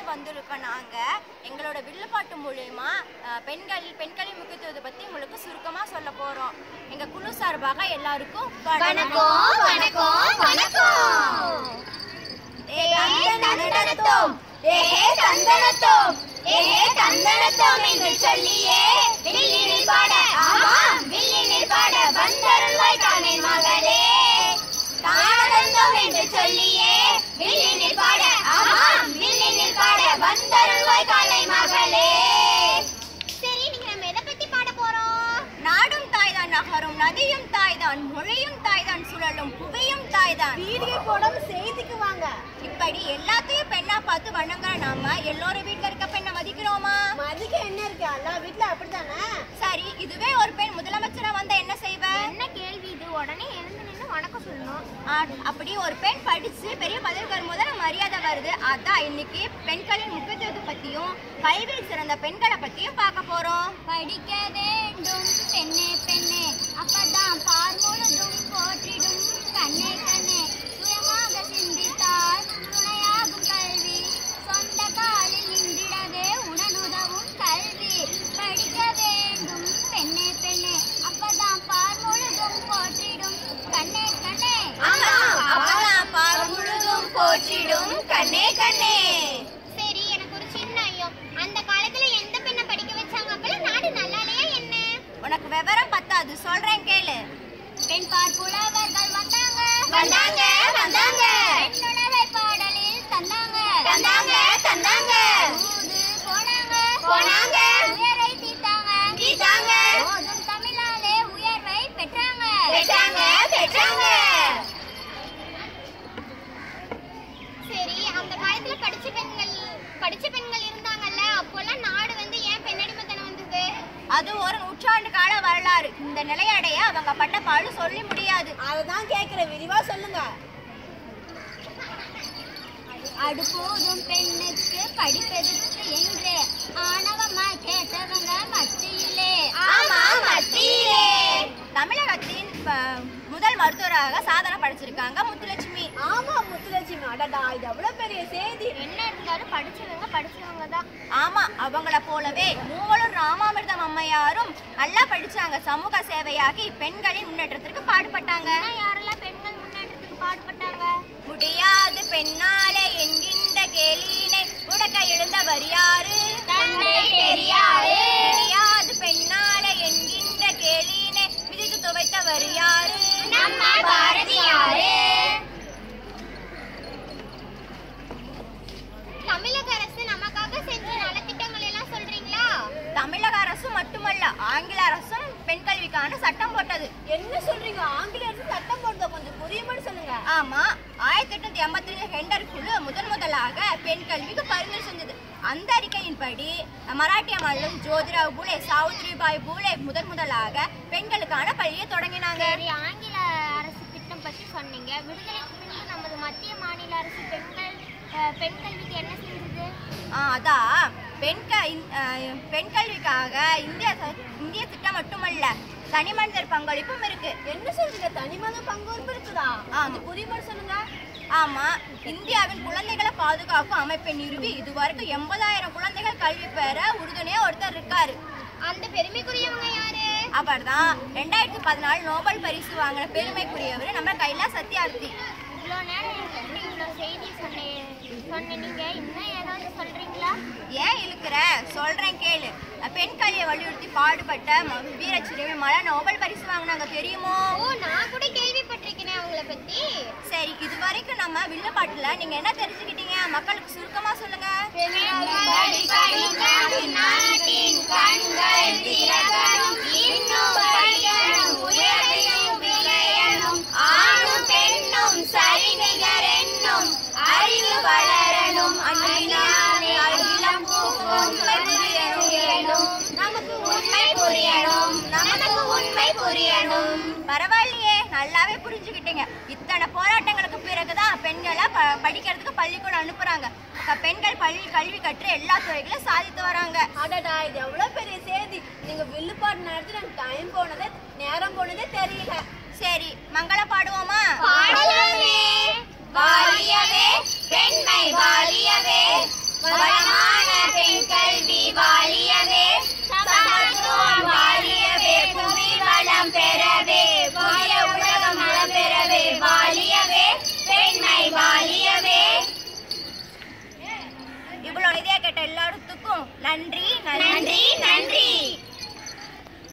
வந்திருக்கோம் நாங்க எங்களோட வில்லுப்பாட்டு மூலியமா அஹ், பெண்கள் பெண்களின் முக்கியத்துவத்தை பத்தி உங்களுக்கு சுருக்கமா சொல்ல போறோம் எங்க குழு சார்பாக எல்லாருக்கும் வணக்கம் வணக்கம் வணக்கம் ஏஹே தந்தனத்தோம் ஏஹே தந்தனத்தோம் ஏஹே தந்தனத்தோம் என்று சொல்லியே வில்லினில் பாட ஆமாம் வில்லினில் பாட வந்தருள்வாய் தானே மகளே தானதந்தோம் என்று சொல்லியே வில்லினில் பாட ஆமாம் வில்லினில் பாட வந்தருள்வாய் காலை மகளே சரி நீங்க நம்ம எதை பத்தி பாட போறோம் நாடும் தாய்தான் நகரும் நதியும் தாய்தான் மொழியும் தாய்தான் சுழலும் புவியும் தாய்தான் வீடியோ போடாம செய்திக்கு வாங்க இப்படி எல்லாத்தையும் பெண்ணா பார்த்து வணங்குற நாம எல்லோரும் வீட்ல இருக்க பெண்ணை மதிக்கிறோமா மதிக்க என்ன இருக்கு எல்லா வீட்ல அப்படித்தானே சரி இதுவே ஒரு பெண் முதலமைச்சரா வந்தா என்ன செய்வ என்ன கேள்வி இது உடனே எழுந்து நின்று வணக்கம் சொல்லணும் ஆ- அப்படி ஒரு பெண் படிச்சு பெரிய பதவிக்கு வரும்போது நம்ம மரியாதை வருது அதான் இன்னைக்கு பெண்களின் முக்கியத்துவத்தை பத்தியும் கல்வியில் சிறந்த பெண்களை பத்தியும் பார்க்க போறோம் படிக்க வேண்டும் பெண்ணே பெண்ணே அப்பதான் பார் முழுதும் போற்றிடும் கண்ணே கண்ணே சுயமாக சிந்தித்தால் துணையாகும் கல்வி சொந்த காலில் நின்றிடவே உடனுதவும் கல்வி படிக்க வேண்டும் பெண்ணே பெண்ணே அப்பதான் பார் முழுதும் போற்றிடும் கண்ணே கண்ணே ஆமா அப்பதான் பார் முழுதும் போற்றிடும் கண்ணே கண்ணே சரி எனக்கு ஒரு சின்ன ஐயம் அந்த காலத்துல எந்த பெண்ணை படிக்க வச்சாங்க அப்பெல்லாம் நாடு நல்லாலையா என்ன உனக்கு விவரம் பத்தாது சொல்றேன் கேளு பெண் பார்ப்புலவர்கள் வந்தாங்க வந்தாங்க, வந்தாங்க. பெண்ணுணர்வை பாடலில் தந்தாங்க தந்தாங்க, தந்தாங்க. தூது போனாங்க போனாங்க. உயரை தீட்டாங்க தீட்டாங்க. போதும் தமிழாலே உயர்வை பெற்றாங்க பெற்றாங்க, பெற்றாங்க. சரி அந்த காலத்துல படிச்ச பெண்கள் படிச்ச பெண்கள் இருந்தாங்கல்ல அப்போல்லாம் நாடு வந்து ஏன் பெண்ணடிமைத்தனம் வந்தது அது ஒரு நூற்றாண்டு கால வரலாறு இந்த நிலையடைய அவங்க பட்ட பாடு சொல்லி முடியாது அதுதான் கேக்குறேன் விரிவா சொல்லுங்க அடுப்போதும் பெண்ணுக்கு படிப்பெதுக்கு என்று ஆணவமாய் கேட்டவங்க மத்தியிலே ஆமா மத்தியிலே தமிழகத்தின் ப- முதல் மருத்துவராக சாதனை படைச்சிருக்காங்க முத்துலட்சுமி ஆமா முத்துலட்சுமி அடடா இது எவ்வளவு பெரிய செய்தி என்ன இருந்தாலும் படிச்சவங்க படிச்சவங்க தான் ஆமா அவங்கள போலவே மூவலூர் ராமாமிர்தம் அம்மையாரும் நல்லா படிச்சாங்க சமூக சேவையாகி பெண்களின் முன்னேற்றத்திற்கு பாடுபட்டாங்க யாரெல்லாம் பெண்கள் முன்னேற்றத்துக்கு பாடுபட்டாங்க முடியாது பெண்ணாலே என்கின்ற கேளினை உடக்க எழுந்தவர் யாரு தந்தை பெரியாரு. முடியாது பெண்ணாலே என்கின்ற கேளினை மிதித்து துவைத்தவர் யாரு நம்ம பாரதியாரு தமிழக அரசு நமக்காக செஞ்ச நலத்திட்டங்கள் எல்லாம் சொல்றீங்களா தமிழக அரசு மட்டுமல்ல ஆங்கில அரசும் பெண் கல்விக்கான சட்டம் போட்டது என்ன சொல்றீங்க ஆங்கில அரசு சட்டம் போடுறத கொஞ்சம் புரியுமான்னு சொல்லுங்க ஆமா ஆயிரத்தி எட்நூத்தி எண்பத்தி ஹெண்டர் குழு முதன் முதலாக பெண் கல்விக்கு பரிந்துரை செஞ்சது அந்த அறிக்கையின்படி மராட்டிய மாநிலம் ஜோதிராவ் பூலே சாவித்ரிபாய் பூலே முதன் முதலாக பெண்களுக்கான பள்ளியை தொடங்கினாங்க சரி ஆங்கில அரசு திட்டம் பற்றி சொன்னீங்க விடுதலைக்கு பின்பு நமது மத்திய மாநில அரசு பெண்கள் அஹ், பெண் கல்விக்கு என்ன செஞ்சது ஆ, அதான் பெண் க இந்- அஹ், பெண் கல்விக்காக இந்திய ச- இந்திய திட்டம் மட்டுமல்ல தனி மனிதர் பங்களிப்பும் இருக்கு என்ன சொல்றீங்க தனிமத பங்கேற்பு இருக்குதா ஆ. அது புரியுமான்னு சொல்லுங்க ஆமா இந்தியாவின் குழந்தைகளை பாதுகாக்கும் அமைப்பை நிறுவி இதுவரைக்கும் எண்பதாயிரம் குழந்தைகள் கல்வி பெற உறுதுணையா ஒருத்தர் இருக்காரு அந்த பெருமைக்குரியவங்க யாரு அவர்தான் ரெண்டாயிரத்தி பதினாலு நோபல் பரிசு வாங்கின பெருமைக்குரியவர் நம்ம கைலா சத்யார்த்தி இவ்வளோ நேரம் என்கிட்ட இவ்வளோ செய்தி சொன்னேன் சொன்னீங்க இன்னும் ஏதாவது சொல்றீங்களா ஏன் இழுக்கிற சொல்றேன் கேளு பெண் கல்வியை வலியுறுத்தி பாடுபட்ட ம- வீரச்சிறுமி மலை நோபல் பரிசு வாங்கினாங்க தெரியுமோ ஓ நான் கூட கேள்விப்பட்டிருக்கேனே அவங்கள பத்தி சரி இது வரைக்கும் நம்ம வில்லுப்பாட்டுல நீங்க என்ன தெரிஞ்சுக்கிட்டீங்க மக்களுக்கு சுருக்கமா சொல்லுங்க நாட்டின் கண்கள் திறக்கணும் இன்னும் படிக்கணும் உயர்வையும் விளையணும் ஆணும் பெண்ணும் சரிநிகர் என்னும் அறிவு வளரணும் அந்நாளே அகிலம் பூக்கும் புரியணும் நமக்கு உண்மை புரியணும் நமக்கு உண்மை புரியணும் பரவாயில்லையே நல்லாவே புரிஞ்சுக்கிட்டீங்க இத்தனை போராட்டங்களுக்கு பிறகுதான் பெண்களை ப- படிக்கிறதுக்கு பள்ளிக்கூடம் அனுப்புறாங்க அப்ப பெண்கள் பள்ளி கல்வி கற்று எல்லா துறைகளும் சாதித்து வராங்க அடடா இது எவ்வளவு பெரிய செய்தி நீங்க வில்லுப்பாட்டு நடத்தி எனக்கு டைம் போனதே நேரம் போனதே தெரியல சரி மங்கள பாடுவோமா பாடலாமே வாழியவே பெண்மை வாழியவே வளம் கேட்ட எல்லாத்துக்கும் நன்றி நன்றி நன்றி